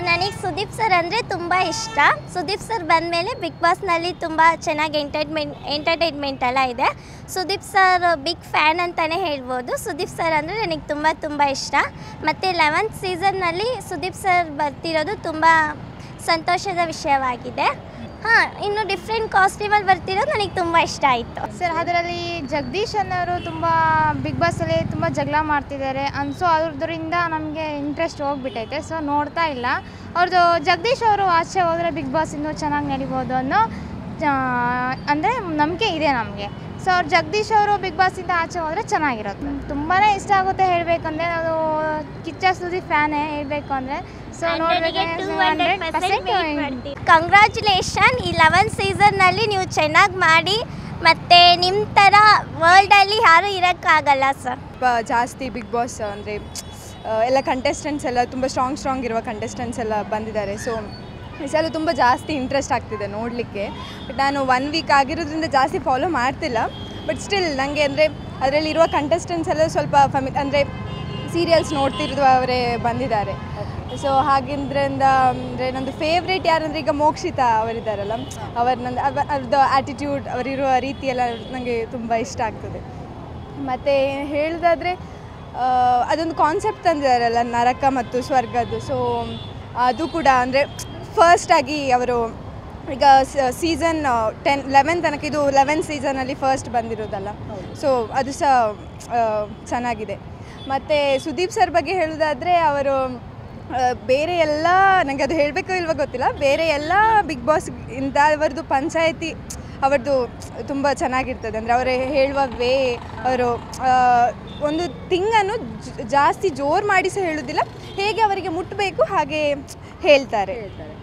ನನಗೆ ಸುದೀಪ್ ಸರ್ ಅಂದರೆ ತುಂಬ ಇಷ್ಟ ಸುದೀಪ್ ಸರ್ ಬಂದಮೇಲೆ ಬಿಗ್ ಬಾಸ್ನಲ್ಲಿ ತುಂಬ ಚೆನ್ನಾಗಿ ಎಂಟರ್ಟೈನ್ಮೆಂಟ್ ಎಂಟರ್ಟೈನ್ಮೆಂಟ್ ಎಲ್ಲ ಇದೆ ಸುದೀಪ್ ಸರ್ ಬಿಗ್ ಫ್ಯಾನ್ ಅಂತಲೇ ಹೇಳ್ಬೋದು ಸುದೀಪ್ ಸರ್ ಅಂದರೆ ನನಗೆ ತುಂಬ ತುಂಬ ಇಷ್ಟ ಮತ್ತು ಲೆವೆಂತ್ ಸೀಸನ್ನಲ್ಲಿ ಸುದೀಪ್ ಸರ್ ಬರ್ತಿರೋದು ತುಂಬ ಸಂತೋಷದ ವಿಷಯವಾಗಿದೆ ಹಾಂ ಇನ್ನು ಡಿಫ್ರೆಂಟ್ ಕಾಸ್ಟ್ಯೂಮಲ್ಲಿ ಬರ್ತಿರೋದು ನನಗೆ ತುಂಬ ಇಷ್ಟ ಆಯಿತು ಸರ್ ಅದರಲ್ಲಿ ಜಗದೀಶ್ ಅನ್ನೋರು ತುಂಬ ಬಿಗ್ ಬಾಸಲ್ಲಿ ತುಂಬ ಜಗಳ ಮಾಡ್ತಿದ್ದಾರೆ ಅನ್ಸೋ ಅದ್ರಿಂದ ನಮಗೆ ಇಂಟ್ರೆಸ್ಟ್ ಹೋಗ್ಬಿಟ್ಟೈತೆ ಸೊ ನೋಡ್ತಾ ಇಲ್ಲ ಅವ್ರದ್ದು ಜಗದೀಶ್ ಅವರು ಆಚೆ ಹೋದರೆ ಬಿಗ್ ಬಾಸ್ ಇನ್ನೂ ಚೆನ್ನಾಗಿ ನಡಿಬೋದು ಅನ್ನೋ ಅಂದರೆ ನಂಬಿಕೆ ಇದೆ ನಮಗೆ ಸೊ ಅವ್ರು ಜಗದೀಶ್ ಅವರು ಬಿಗ್ ಬಾಸಿಂದ ಆಚೆ ಹೋದರೆ ಚೆನ್ನಾಗಿರುತ್ತೆ ತುಂಬಾ ಇಷ್ಟ ಆಗುತ್ತೆ ಹೇಳಬೇಕಂದ್ರೆ ನಾನು ಕಿಚ್ಚ ಸುದಿ ಫ್ಯಾನೇ ಹೇಳಬೇಕು ಅಂದರೆ ಸೊ ನೋಡಬೇಕು ಹಂಡ್ರೆಡ್ ಪರ್ಸೆಂಟ್ ಕಂಗ್ರ್ಯಾಚುಲೇಷನ್ ಈ ಲೆವೆನ್ ಸೀಸನ್ನಲ್ಲಿ ನೀವು ಚೆನ್ನಾಗಿ ಮಾಡಿ ಮತ್ತು ನಿಮ್ಮ ಥರ ವರ್ಲ್ಡಲ್ಲಿ ಯಾರೂ ಇರೋಕ್ಕಾಗಲ್ಲ ಸರ್ ತುಂಬ ಜಾಸ್ತಿ ಬಿಗ್ ಬಾಸ್ ಅಂದರೆ ಎಲ್ಲ ಕಂಟೆಸ್ಟೆಂಟ್ಸ್ ಎಲ್ಲ ತುಂಬ ಸ್ಟ್ರಾಂಗ್ ಸ್ಟ್ರಾಂಗ್ ಇರುವ ಕಂಟೆಸ್ಟೆಂಟ್ಸ್ ಎಲ್ಲ ಬಂದಿದ್ದಾರೆ ಸೊ ಈ ಸಲ ತುಂಬ ಜಾಸ್ತಿ ಇಂಟ್ರೆಸ್ಟ್ ಆಗ್ತಿದೆ ನೋಡಲಿಕ್ಕೆ ಬಟ್ ನಾನು ಒನ್ ವೀಕ್ ಆಗಿರೋದ್ರಿಂದ ಜಾಸ್ತಿ ಫಾಲೋ ಮಾಡ್ತಿಲ್ಲ ಬಟ್ ಸ್ಟಿಲ್ ನನಗೆ ಅಂದರೆ ಅದರಲ್ಲಿರುವ ಕಂಟೆಸ್ಟೆಂಟ್ಸ್ ಎಲ್ಲ ಸ್ವಲ್ಪ ಫಮಿ ಅಂದರೆ ಸೀರಿಯಲ್ಸ್ ನೋಡ್ತಿರುವವರೇ ಬಂದಿದ್ದಾರೆ ಸೊ ಹಾಗಿದ್ರಿಂದ ಅಂದರೆ ನಂದು ಫೇವ್ರೇಟ್ ಯಾರಂದರೆ ಈಗ ಮೋಕ್ಷಿತಾ ಅವರಿದ್ದಾರಲ್ಲ ಅವರ ನಂದು ಅವ- ಅವ್ರದ್ದು ಆ್ಯಟಿಟ್ಯೂಡ್ ಅವರಿರುವ ರೀತಿ ಎಲ್ಲ ನನಗೆ ತುಂಬ ಇಷ್ಟ ಆಗ್ತದೆ ಮತ್ತು ಹೇಳೋದಾದರೆ ಅದೊಂದು ಕಾನ್ಸೆಪ್ಟ್ ತಂದಿದ್ದಾರಲ್ಲ ನರಕ ಮತ್ತು ಸ್ವರ್ಗದ್ದು ಸೊ ಅದು ಕೂಡ ಅಂದರೆ ಫಸ್ಟಾಗಿ ಅವರು ಈಗ ಸೀಸನ್ ಟೆನ್ ಲೆವೆನ್ ತನಕ ಇದು ಲೆವೆನ್ ಸೀಸನಲ್ಲಿ ಫಸ್ಟ್ ಬಂದಿರೋದಲ್ಲ ಸೊ ಅದು ಸಹ ಆ, ಚೆನ್ನಾಗಿದೆ ಮತ್ತು ಸುದೀಪ್ ಸರ್ ಬಗ್ಗೆ ಹೇಳೋದಾದರೆ ಅವರು ಆ, ಬೇರೆ ಎಲ್ಲ ನನಗೆ ಅದು ಹೇಳಬೇಕೋ ಇಲ್ವೋ ಗೊತ್ತಿಲ್ಲ ಬೇರೆ ಎಲ್ಲ ಬಿಗ್ ಬಾಸ್ ಇಂದ ಅವರದ್ದು ಪಂಚಾಯತಿ ಅವರದ್ದು ತುಂಬ ಚೆನ್ನಾಗಿರ್ತದೆ ಅಂದರೆ ಅವರು ಹೇಳುವ ವೇ ಅವರು ಒಂದು ಥಿಂಗನ್ನು ಜಾಸ್ತಿ ಜೋರು ಮಾಡಿ ಸಹ ಹೇಳೋದಿಲ್ಲ ಹೇಗೆ ಅವರಿಗೆ ಮುಟ್ಟಬೇಕು ಹಾಗೆ ಹೇಳ್ತಾರೆ